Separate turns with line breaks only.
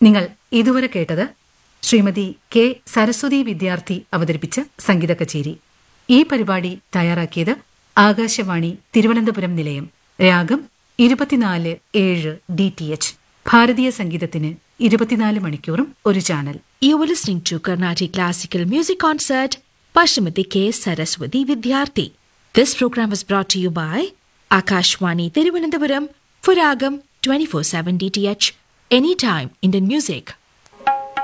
നിങ്ങൾ ഇതുവരെ കേട്ടത് ശ്രീമതി കെ സരസ്വതി വിദ്യാർത്ഥി അവതരിപ്പിച്ച സംഗീത കച്ചേരി ഈ പരിപാടി തയ്യാറാക്കിയത് ആകാശവാണി തിരുവനന്തപുരം നിലയം രാഗം ഇരുപത്തിനാല് ഏഴ് ഡി ടി എച്ച് ഭാരതീയ സംഗീതത്തിന് ഇരുപത്തിനാല് മണിക്കൂറും ഒരു channel
You were listening to Carnatic Classical Music Concert Pashimati K. Saraswati Vidyarthi. This program was brought to you by Akashwani Thiruvananthapuram for Ragam 24-7 DTH Anytime Indian Music.